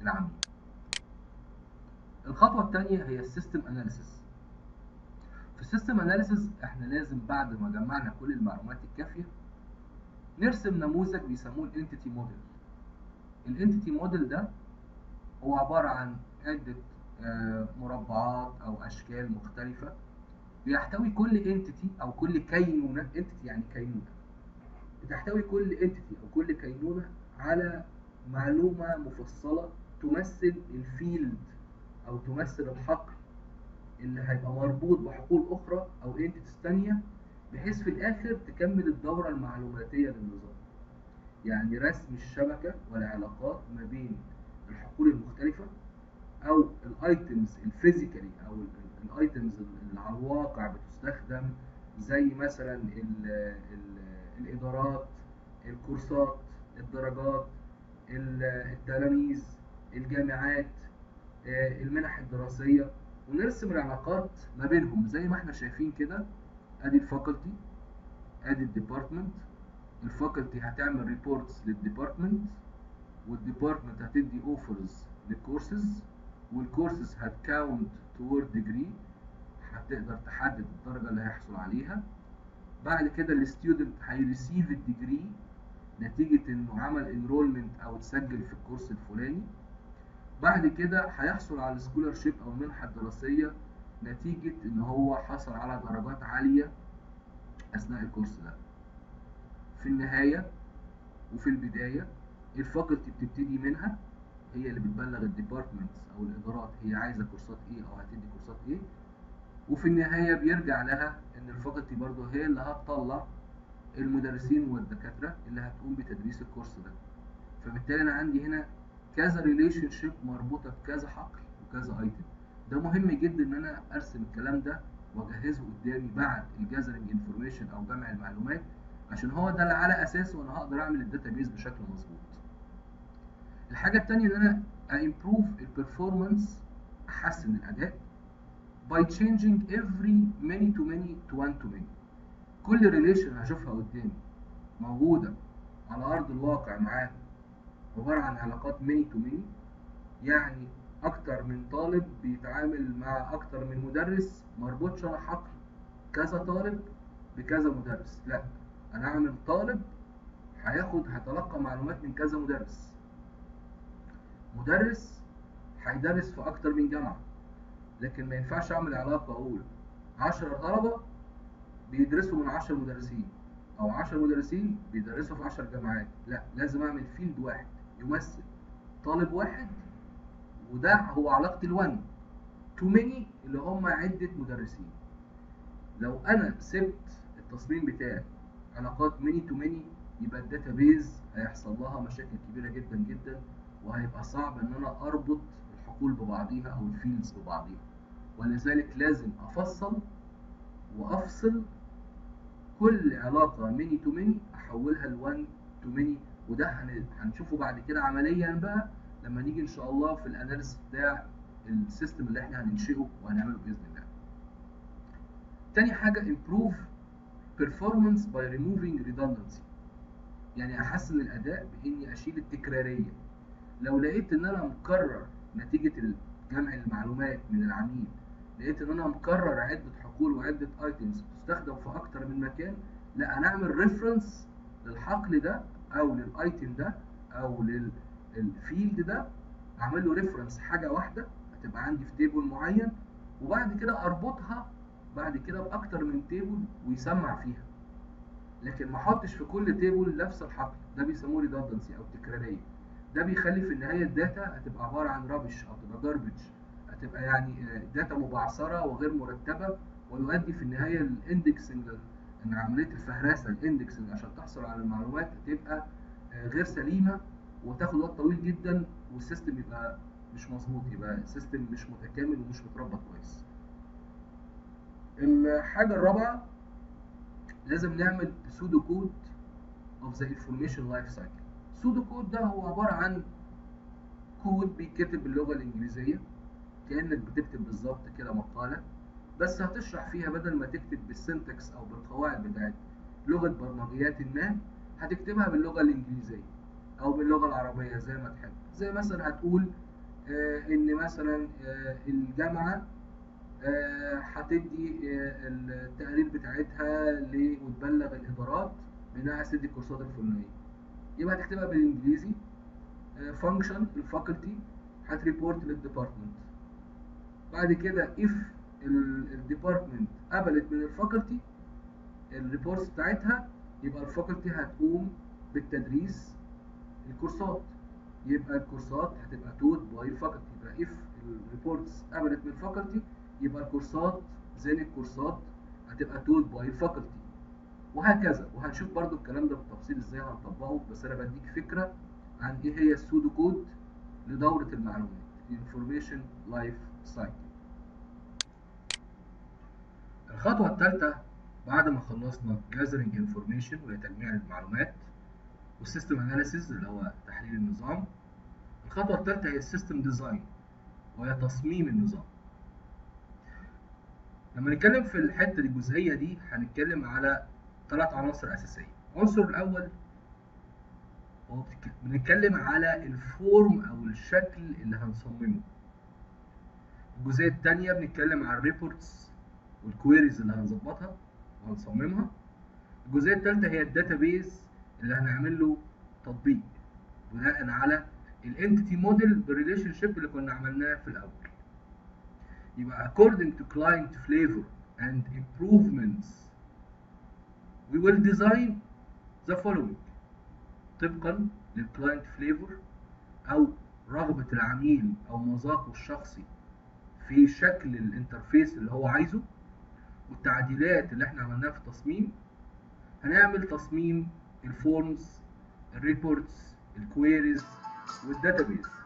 العميل الخطوه الثانيه هي السيستم اناليسيس في السيستم اناليسيس احنا لازم بعد ما جمعنا كل المعلومات الكافيه نرسم نموذج بيسموه الانتيتي موديل الانتيتي موديل ده هو عباره عن عده مربعات او اشكال مختلفه بيحتوي كل انتيتي او كل كينونه انتيتي يعني كينونه بتحتوي كل انتيتي او كل كينونه على معلومه مفصله تمثل الفيلد او تمثل الحقل اللي هيبقى مربوط بحقول اخرى او انتيتيز ثانيه بحيث في الاخر تكمل الدوره المعلوماتيه للنظام يعني رسم الشبكه والعلاقات ما بين الحقول المختلفه او الايتمز الفيزيكالي او الايتمز اللي على الواقع بتستخدم زي مثلا ال ال الادارات الكورسات الدرجات التلاميذ الجامعات المنح الدراسيه ونرسم العلاقات ما بينهم زي ما احنا شايفين كده ادي الفاكولتي ادي الديبارتمنت الفاكولتي هتعمل ريبورتس للديبارتمنت والديبارتمنت هتدي اوفرز للكورسز والكورسز هتكاونت تورد ديجري هتقدر تحدد الدرجه اللي هيحصل عليها بعد كده الستودنت هيريسيف الديجري نتيجه انه عمل انرولمنت او اتسجل في الكورس الفلاني بعد كده هيحصل على السكولارشيب او المنحه الدراسيه نتيجه ان هو حصل على درجات عاليه اثناء الكورس ده في النهايه وفي البدايه الفاكولتي بتبتدي منها هي اللي بتبلغ الديبارتمنتس او الادارات هي عايزه كورسات ايه او هتدي كورسات ايه وفي النهايه بيرجع لها ان الفاكولتي برضو هي اللي هتطلع المدرسين والدكاتره اللي هتقوم بتدريس الكورس ده فبالتالي انا عندي هنا كذا ريليشن شيب مربوطه بكذا حقل وكذا ايتم ده مهم جدا ان انا ارسم الكلام ده واجهزه قدامي بعد الجاذرنج انفورميشن او جمع المعلومات عشان هو ده اللي على اساسه انا هقدر اعمل الداتابيز بشكل مظبوط الحاجه الثانيه ان انا امبروف البرفورمانس احسن الاداء by changing every many to many to one to many كل ريليشن هشوفها قدامي موجوده على ارض الواقع معاه عباره عن علاقات ميني تو ميني يعني اكتر من طالب بيتعامل مع اكتر من مدرس مربوطش انا حقل كذا طالب بكذا مدرس لا انا اعمل طالب هياخد هيتلقى معلومات من كذا مدرس مدرس هيدرس في اكتر من جامعه لكن ما ينفعش اعمل علاقه اقول 10 طلبه بيدرسوا من 10 مدرسين او 10 مدرسين بيدرسوا في 10 جامعات لا لازم اعمل فيلد واحد يمثل طالب واحد وده هو علاقه الون تو ماني اللي هم عده مدرسين لو انا سبت التصميم بتاعي علاقات ماني تو ماني يبقى الداتابيز هيحصل لها مشاكل كبيره جدا جدا وهيبقى صعب ان انا اربط الحقول ببعضيها او الفيلدز ببعضيها ولذلك لازم افصل وافصل كل علاقه ميني تو ميني احولها ل1 تو ميني وده هنشوفه بعد كده عمليا بقى لما نيجي ان شاء الله في الاناليسيس بتاع السيستم اللي احنا هننشئه وهنعمله باذن الله. تاني حاجه improve performance by removing redundancy يعني احسن الاداء باني اشيل التكراريه لو لقيت ان انا مكرر نتيجه جمع المعلومات من العميل لقيت ان انا مكرر عده حقول وعده ايتمز بتستخدم في اكتر من مكان لا انا اعمل ريفرنس للحقل ده او للايتم ده او للفيلد ده اعمل له ريفرنس حاجه واحده هتبقى عندي في تيبل معين وبعد كده اربطها بعد كده باكتر من تيبل ويسمع فيها لكن ما احطش في كل تيبل نفس الحقل ده بيسموه ريدندنسي او تكراريه ده بيخلي في النهايه الداتا هتبقى عباره عن رابش او تبقى جاربج هتبقى يعني داتا مبعثره وغير مرتبه ويؤدي في النهايه الاندكسنج ان عمليه الفهرسه الاندكسنج عشان تحصل على المعلومات تبقى غير سليمه وتاخد وقت طويل جدا والسيستم يبقى مش مظبوط يبقى السيستم مش متكامل ومش متربط كويس. الحاجه الرابعه لازم نعمل سودو كود اوف ذا انفورميشن لايف سايكل. سودو كود ده هو عباره عن كود بيتكتب باللغه الانجليزيه كانك بتكتب بالظبط كده مقاله بس هتشرح فيها بدل ما تكتب بالسنتكس او بالقواعد بتاعت لغه برمجيات ما هتكتبها باللغه الانجليزيه او باللغه العربيه زي ما تحب زي مثلا هتقول آه، ان مثلا آه، الجامعه آه، هتدي آه، التقارير بتاعتها ل- وتبلغ الادارات بانها عايز تدي الكورسات الفلانيه يبقى هتكتبها بالانجليزي فانكشن الفاكولتي هتريبورت للديبارتمنت بعد كده if الديبارتمنت قبلت من الفاكولتي الريبورتس بتاعتها يبقى الفاكولتي هتقوم بالتدريس الكورسات يبقى الكورسات هتبقى تود باي الفاكولتي يبقى if الريبورتس قبلت من الفاكولتي يبقى الكورسات زي الكورسات هتبقى تود باي الفاكولتي وهكذا وهنشوف برضو الكلام ده بالتفصيل ازاي هنطبقه بس انا بديك فكره عن ايه هي السودو كود لدوره المعلومات information life cycle الخطوه الثالثه بعد ما خلصنا gathering information وهي تجميع المعلومات والسيستم اناليسيز اللي هو تحليل النظام الخطوه الثالثه هي السيستم ديزاين وهي تصميم النظام لما نتكلم في الحته دي الجزئيه دي هنتكلم على ثلاث عناصر اساسيه العنصر الاول هو بتك- بنتكلم على الفورم او الشكل اللي هنصممه الجزئيه الثانيه بنتكلم على الريبورتس والكويريز اللي هنظبطها وهنصممها الجزئيه الثالثه هي الداتابيز اللي هنعمل له تطبيق بناء على الانتيتي موديل بالريليشن شيب اللي كنا عملناه في الاول يبقى according to client flavor and improvements we will design the following طبقا للكلاينت فليفر او رغبة العميل او مذاقه الشخصي في شكل الانترفيس اللي هو عايزه والتعديلات اللي احنا عملناها في التصميم هنعمل تصميم الفورمز الريبورتس الكويريز والداتابيز